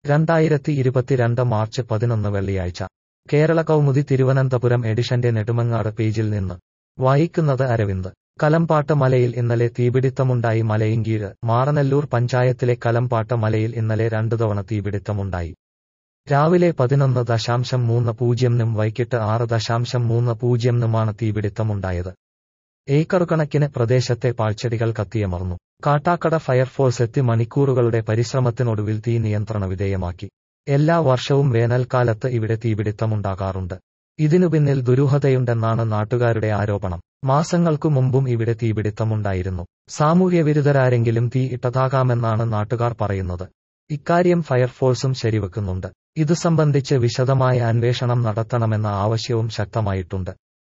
രണ്ടായിരത്തി ഇരുപത്തിരണ്ട് മാർച്ച് പതിനൊന്ന് വെള്ളിയാഴ്ച കേരള കൗമുദി തിരുവനന്തപുരം എഡിഷന്റെ നെടുമങ്ങാട് പേജിൽ നിന്ന് വായിക്കുന്നത് അരവിന്ദ് കലമ്പാട്ട് മലയിൽ ഇന്നലെ തീപിടിത്തമുണ്ടായി മലയിൻകീഴ് മാറനല്ലൂർ പഞ്ചായത്തിലെ കലമ്പാട്ട് മലയിൽ ഇന്നലെ രണ്ടു തവണ തീപിടിത്തമുണ്ടായി രാവിലെ പതിനൊന്ന് ദശാംശം മൂന്ന് പൂജ്യംനും വൈകിട്ട് ആറ് ദശാംശം മൂന്ന് പൂജ്യംനുമാണ് തീപിടിത്തമുണ്ടായത് ഏക്കറുകണക്കിന് പ്രദേശത്തെ പാഴ്ചെടികൾ കത്തിയമർന്നു കാട്ടാക്കട ഫയർഫോഴ്സ് എത്തി മണിക്കൂറുകളുടെ പരിശ്രമത്തിനൊടുവിൽ തീ നിയന്ത്രണ വിധേയമാക്കി എല്ലാ വർഷവും വേനൽക്കാലത്ത് ഇവിടെ തീപിടിത്തമുണ്ടാകാറുണ്ട് ഇതിനു പിന്നിൽ ദുരൂഹതയുണ്ടെന്നാണ് നാട്ടുകാരുടെ ആരോപണം മാസങ്ങൾക്കു മുമ്പും ഇവിടെ തീപിടിത്തമുണ്ടായിരുന്നു സാമൂഹ്യവിരുദ്ധരാരെങ്കിലും തീ ഇട്ടതാകാമെന്നാണ് നാട്ടുകാർ പറയുന്നത് ഇക്കാര്യം ഫയർഫോഴ്സും ശരിവെക്കുന്നുണ്ട് ഇതു സംബന്ധിച്ച് വിശദമായ അന്വേഷണം നടത്തണമെന്ന ആവശ്യവും ശക്തമായിട്ടുണ്ട്